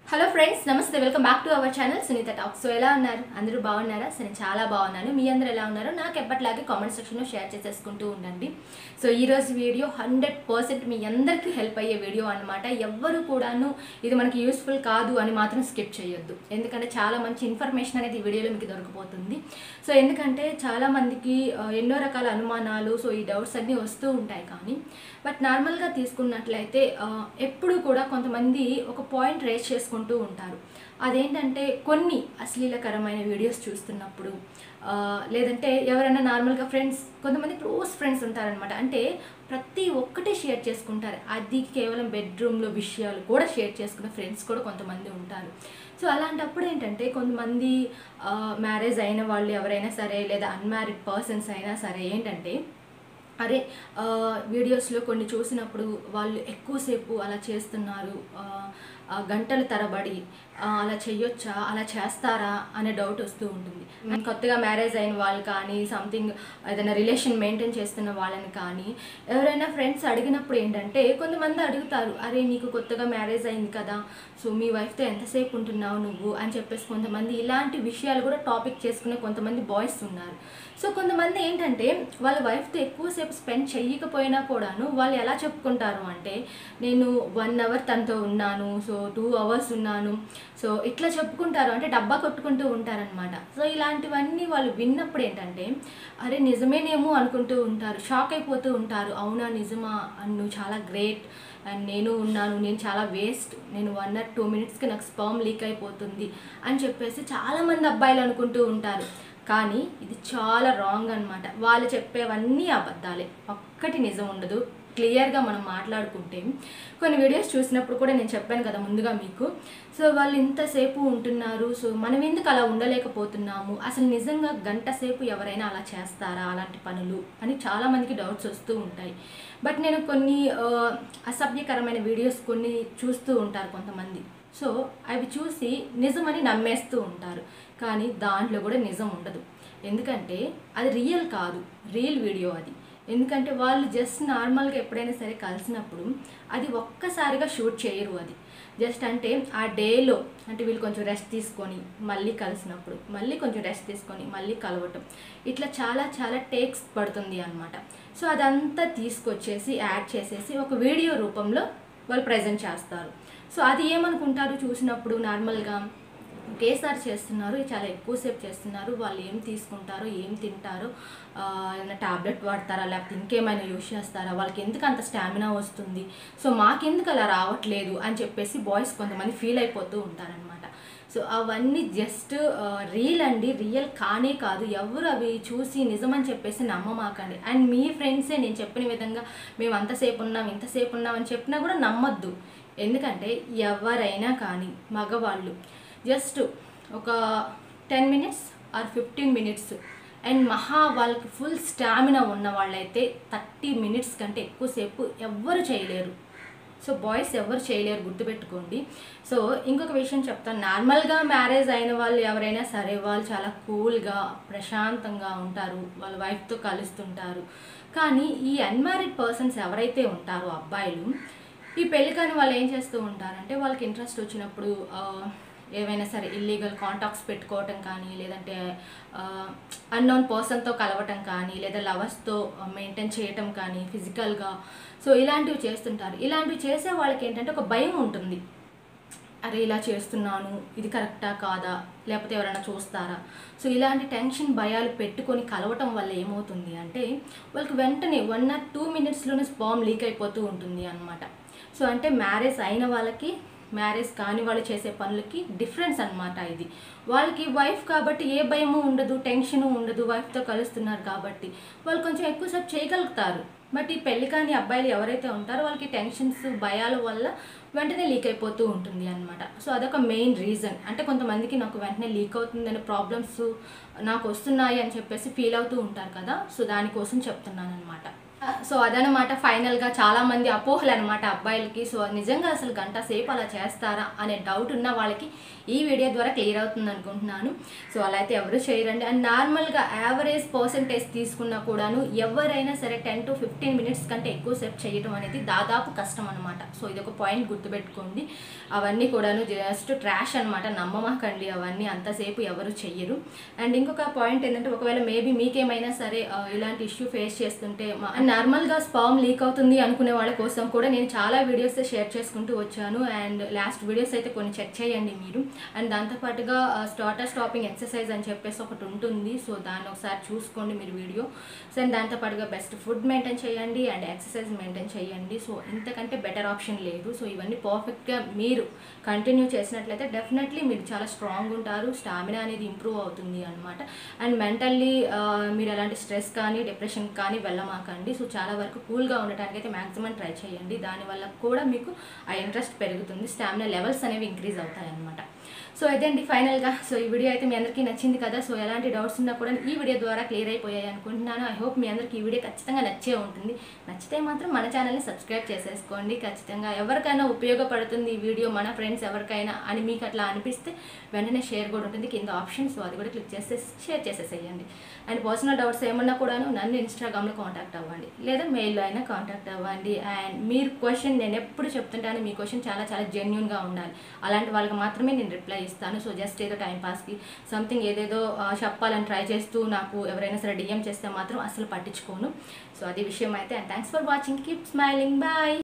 hello friends నమస్తే welcome back to our channel Sunitha talk so ఎలా ఉన్నారు అందరూ బాగున్నారా సో నేను చాలా బాగున్నాను మీ అందరూ ఎలా ఉన్నారో నాకు ఎప్పటిలాగే కామెంట్ సెక్షన్లో షేర్ చేసేసుకుంటూ ఉండండి సో ఈ రోజు వీడియో హండ్రెడ్ పర్సెంట్ మీ అందరికీ హెల్ప్ అయ్యే వీడియో అనమాట ఎవ్వరు కూడాను ఇది మనకి యూస్ఫుల్ కాదు అని మాత్రం స్కిప్ చేయొద్దు ఎందుకంటే చాలా మంచి ఇన్ఫర్మేషన్ అనేది ఈ వీడియోలో మీకు దొరికిపోతుంది సో ఎందుకంటే చాలా మందికి ఆ, ఎన్నో రకాల అనుమానాలు సో ఈ డౌట్స్ అన్నీ వస్తూ ఉంటాయి కానీ బట్ నార్మల్గా తీసుకున్నట్లయితే ఆ, ఎప్పుడు కూడా కొంతమంది ఒక పాయింట్ రేస్ చేసుకుంటూ ఉంటారు అదేంటంటే కొన్ని అశ్లీలకరమైన వీడియోస్ చూస్తున్నప్పుడు ఆ, లేదంటే ఎవరైనా నార్మల్గా ఫ్రెండ్స్ కొంతమంది క్లోజ్ ఫ్రెండ్స్ ఉంటారనమాట అంటే ప్రతి ఒక్కటే షేర్ చేసుకుంటారు అది కేవలం బెడ్రూమ్లో విషయాలు కూడా షేర్ చేసుకునే ఫ్రెండ్స్ కూడా కొంతమంది ఉంటారు సో అలాంటప్పుడు ఏంటంటే కొంతమంది మ్యారేజ్ అయిన వాళ్ళు ఎవరైనా సరే లేదా అన్మ్యారీడ్ పర్సన్స్ అయినా సరే ఏంటంటే అరే ఆ, వీడియోస్లో కొన్ని చూసినప్పుడు వాళ్ళు ఎక్కువసేపు అలా చేస్తున్నారు ఆ, ఆ, గంటల తరబడి ఆ, అలా చెయ్యొచ్చా అలా చేస్తారా అనే డౌట్ వస్తూ ఉంటుంది కొత్తగా మ్యారేజ్ అయిన వాళ్ళు కానీ సంథింగ్ ఏదైనా రిలేషన్ మెయింటైన్ చేస్తున్న వాళ్ళని కానీ ఎవరైనా ఫ్రెండ్స్ అడిగినప్పుడు ఏంటంటే కొంతమంది అడుగుతారు అరే నీకు కొత్తగా మ్యారేజ్ అయింది కదా సో మీ వైఫ్తో ఎంతసేపు ఉంటున్నావు నువ్వు అని చెప్పేసి కొంతమంది ఇలాంటి విషయాలు కూడా టాపిక్ చేసుకునే కొంతమంది బాయ్స్ ఉన్నారు సో కొంతమంది ఏంటంటే వాళ్ళ వైఫ్తో ఎక్కువసేపు స్పెండ్ చెయ్యకపోయినా కూడాను వాళ్ళు ఎలా చెప్పుకుంటారు అంటే నేను వన్ అవర్ తనతో ఉన్నాను సో టూ అవర్స్ ఉన్నాను సో ఇట్లా చెప్పుకుంటారు అంటే డబ్బా కొట్టుకుంటూ ఉంటారనమాట సో ఇలాంటివన్నీ వాళ్ళు విన్నప్పుడు ఏంటంటే అరే నిజమేనేమో అనుకుంటూ ఉంటారు షాక్ అయిపోతూ ఉంటారు అవునా నిజమా అని నువ్వు చాలా గ్రేట్ అండ్ నేను ఉన్నాను నేను చాలా వేస్ట్ నేను వన్ ఆర్ టూ మినిట్స్కి నాకు స్పర్మ్ లీక్ అయిపోతుంది అని చెప్పేసి చాలామంది అబ్బాయిలు అనుకుంటూ ఉంటారు కానీ ఇది చాలా రాంగ్ అన్నమాట వాళ్ళు చెప్పేవన్నీ అబద్ధాలే ఒక్కటి నిజం ఉండదు క్లియర్గా మనం మాట్లాడుకుంటే కొన్ని వీడియోస్ చూసినప్పుడు కూడా నేను చెప్పాను కదా ముందుగా మీకు సో వాళ్ళు ఇంతసేపు ఉంటున్నారు సో మనం ఎందుకు అలా ఉండలేకపోతున్నాము అసలు నిజంగా గంట సేపు ఎవరైనా అలా చేస్తారా అలాంటి పనులు అని చాలామందికి డౌట్స్ వస్తూ ఉంటాయి బట్ నేను కొన్ని ఆ, అసభ్యకరమైన వీడియోస్ కొన్ని చూస్తూ ఉంటారు కొంతమంది సో అవి చూసి నిజమని నమ్మేస్తూ ఉంటారు కానీ దాంట్లో కూడా నిజం ఉండదు ఎందుకంటే అది రియల్ కాదు రియల్ వీడియో అది ఎందుకంటే వాళ్ళు జస్ట్ నార్మల్గా ఎప్పుడైనా సరే కలిసినప్పుడు అది ఒక్కసారిగా షూట్ చేయరు అది జస్ట్ అంటే ఆ డేలో అంటే వీళ్ళు కొంచెం రెస్ట్ తీసుకొని మళ్ళీ కలిసినప్పుడు మళ్ళీ కొంచెం రెస్ట్ తీసుకొని మళ్ళీ కలవటం ఇట్లా చాలా చాలా టేక్స్ పడుతుంది అనమాట సో అదంతా తీసుకొచ్చేసి యాడ్ చేసేసి ఒక వీడియో రూపంలో వాళ్ళు ప్రజెంట్ చేస్తారు సో అది ఏమనుకుంటారు చూసినప్పుడు నార్మల్గా ఒకేసారి చేస్తున్నారు చాలా ఎక్కువసేపు చేస్తున్నారు వాళ్ళు ఏం తీసుకుంటారో ఏం తింటారో ఆ, ఏమైనా టాబ్లెట్ వాడతారా లేకపోతే ఇంకేమైనా యూస్ చేస్తారా వాళ్ళకి ఎందుకు అంత స్టామినా వస్తుంది సో మాకెందుకు అలా రావట్లేదు అని చెప్పేసి బాయ్స్ కొంతమంది ఫీల్ అయిపోతూ ఉంటారనమాట సో అవన్నీ జస్ట్ రియల్ అండి రియల్ కానే కాదు ఎవరు అవి చూసి నిజమని చెప్పేసి నమ్మమాకండి అండ్ మీ ఫ్రెండ్సే నేను చెప్పిన విధంగా మేము అంతసేపు ఉన్నాం ఇంతసేపు ఉన్నాం అని చెప్పినా కూడా నమ్మొద్దు ఎందుకంటే ఎవరైనా కానీ మగవాళ్ళు జస్ట్ ఒక ten minutes or fifteen minutes and మహా వాళ్ళకి ఫుల్ స్టామినా ఉన్న వాళ్ళైతే థర్టీ మినిట్స్ కంటే ఎక్కువసేపు ఎవ్వరు చేయలేరు సో బాయ్స్ ఎవరు చేయలేరు గుర్తుపెట్టుకోండి సో ఇంకొక విషయం చెప్తాను నార్మల్గా మ్యారేజ్ అయిన వాళ్ళు ఎవరైనా సరే వాళ్ళు చాలా కూల్గా ప్రశాంతంగా ఉంటారు వాళ్ళ వైఫ్తో కలుస్తుంటారు కానీ ఈ అన్మ్యారీడ్ పర్సన్స్ ఎవరైతే ఉంటారో అబ్బాయిలు ఈ పెళ్లి కాని వాళ్ళు ఏం చేస్తూ ఉంటారంటే వాళ్ళకి ఇంట్రెస్ట్ వచ్చినప్పుడు ఆ, ఏవైనా సరే ఇల్లీగల్ కాంటాక్ట్స్ పెట్టుకోవటం కానీ లేదంటే అన్నోన్ పర్సన్తో కలవటం కానీ లేదా లవర్స్తో మెయింటైన్ చేయటం కానీ ఫిజికల్గా సో ఇలాంటివి చేస్తుంటారు ఇలాంటివి చేసే వాళ్ళకి ఏంటంటే ఒక భయం ఉంటుంది అరే ఇలా చేస్తున్నాను ఇది కరెక్టా కాదా లేకపోతే ఎవరైనా చూస్తారా సో ఇలాంటి టెన్షన్ భయాలు పెట్టుకొని కలవటం వల్ల ఏమవుతుంది అంటే వాళ్ళకి వెంటనే వన్ ఆర్ టూ మినిట్స్లోనే స్పామ్ లీక్ అయిపోతూ ఉంటుంది అనమాట సో అంటే మ్యారేజ్ అయిన వాళ్ళకి మ్యారేజ్ కాని వాళ్ళు చేసే పనులకి డిఫరెన్స్ అన్నమాట ఇది వాళ్ళకి వైఫ్ కాబట్టి ఏ భయము ఉండదు టెన్షన్ ఉండదు వైఫ్తో కలుస్తున్నారు కాబట్టి వాళ్ళు కొంచెం ఎక్కువసేపు చేయగలుగుతారు బట్ ఈ పెళ్లి కాని అబ్బాయిలు ఎవరైతే ఉంటారో వాళ్ళకి టెన్షన్స్ భయాల వల్ల వెంటనే లీక్ అయిపోతూ ఉంటుంది అనమాట సో అదొక మెయిన్ రీజన్ అంటే కొంతమందికి నాకు వెంటనే లీక్ అవుతుందనే ప్రాబ్లమ్స్ నాకు వస్తున్నాయి అని చెప్పేసి ఫీల్ అవుతూ ఉంటారు కదా సో దానికోసం చెప్తున్నాను అనమాట సో అదనమాట ఫైనల్గా చాలా మంది అపోహలు అనమాట అబ్బాయిలకి సో నిజంగా అసలు గంట సేపు అలా చేస్తారా అనే డౌట్ ఉన్న వాళ్ళకి ఈ వీడియో ద్వారా క్లియర్ అవుతుంది అనుకుంటున్నాను సో అలా అయితే ఎవరు చేయరండి అండ్ నార్మల్గా యావరేజ్ పర్సంటేజ్ తీసుకున్నా కూడాను ఎవరైనా సరే టెన్ టు ఫిఫ్టీన్ మినిట్స్ కంటే ఎక్కువసేపు చేయడం అనేది దాదాపు కష్టం అనమాట సో ఇది ఒక పాయింట్ గుర్తుపెట్టుకోండి అవన్నీ కూడాను జస్ట్ ట్రాష్ అనమాట నమ్మమాకండి అవన్నీ అంతసేపు ఎవరు చెయ్యరు అండ్ ఇంకొక పాయింట్ ఏంటంటే ఒకవేళ మేబీ మీకేమైనా సరే ఆ, ఇలాంటి ఇష్యూ ఫేస్ చేస్తుంటే నార్మల్గా స్పామ్ లీక్ అవుతుంది అనుకునే వాళ్ళ కోసం కూడా నేను చాలా వీడియోస్ షేర్ చేసుకుంటూ వచ్చాను అండ్ లాస్ట్ వీడియోస్ అయితే కొన్ని చెక్ చేయండి మీరు అండ్ దాంతోపాటుగా స్టార్టర్ స్టాపింగ్ ఎక్సర్సైజ్ అని చెప్పేసి ఒకటి ఉంటుంది సో దాన్ని ఒకసారి చూసుకోండి మీరు వీడియో సో అండ్ దాంతోపాటుగా బెస్ట్ ఫుడ్ మెయింటైన్ చేయండి అండ్ ఎక్సర్సైజ్ మెయింటైన్ చేయండి సో ఇంతకంటే బెటర్ ఆప్షన్ లేదు సో ఇవన్నీ పర్ఫెక్ట్గా మీరు కంటిన్యూ చేసినట్లయితే డెఫినెట్లీ మీరు చాలా స్ట్రాంగ్ ఉంటారు స్టామినా అనేది ఇంప్రూవ్ అవుతుంది అనమాట అండ్ మెంటల్లీ మీరు ఎలాంటి స్ట్రెస్ కానీ డిప్రెషన్ కానీ వెళ్ళమాకండి సో చాలా వరకు కూల్గా ఉండటానికి అయితే మ్యాక్సిమం ట్రై చేయండి దానివల్ల కూడా మీకు ఆ ఇంట్రెస్ట్ పెరుగుతుంది స్టామినా లెవెల్స్ అనేవి ఇంక్రీజ్ అవుతాయి అనమాట సో ఇదండి ఫైనల్గా సో ఈ వీడియో అయితే మీ అందరికీ నచ్చింది కదా సో ఎలాంటి డౌట్స్ ఉన్నా కూడా ఈ వీడియో ద్వారా క్లియర్ అయిపోయాయి అనుకుంటున్నాను ఐ హోప్ మీ అందరికీ ఈ వీడియో ఖచ్చితంగా నచ్చే ఉంటుంది నచ్చితే మాత్రం మన ఛానల్ని సబ్స్క్రైబ్ చేసేసుకోండి ఖచ్చితంగా ఎవరికైనా ఉపయోగపడుతుంది ఈ వీడియో మన ఫ్రెండ్స్ ఎవరికైనా అని మీకు అట్లా అనిపిస్తే వెంటనే షేర్ కూడా ఉంటుంది కింద ఆప్షన్ సో అది కూడా క్లిక్ చేస్తే షేర్ చేసేసేయండి అండ్ పర్సనల్ డౌట్స్ ఏమన్నా కూడాను నన్ను ఇన్స్టాగ్రామ్లో కాంటాక్ట్ అవ్వండి లేదా మెయిల్లో అయినా కాంటాక్ట్ అవ్వండి అండ్ మీరు క్వశ్చన్ నేను ఎప్పుడు చెప్తుంటాను మీ క్వశ్చన్ చాలా చాలా జెన్యున్గా ఉండాలి అలాంటి వాళ్ళకి మాత్రమే నేను రిప్లై ఇస్తాను సో జస్ట్ ఏదో టైం పాస్కి సంథింగ్ ఏదేదో ఆ, చెప్పాలని ట్రై చేస్తూ నాకు ఎవరైనా సరే డిఎం చేస్తే మాత్రం అసలు పట్టించుకోను సో అది విషయం అయితే and thanks for watching keep smiling bye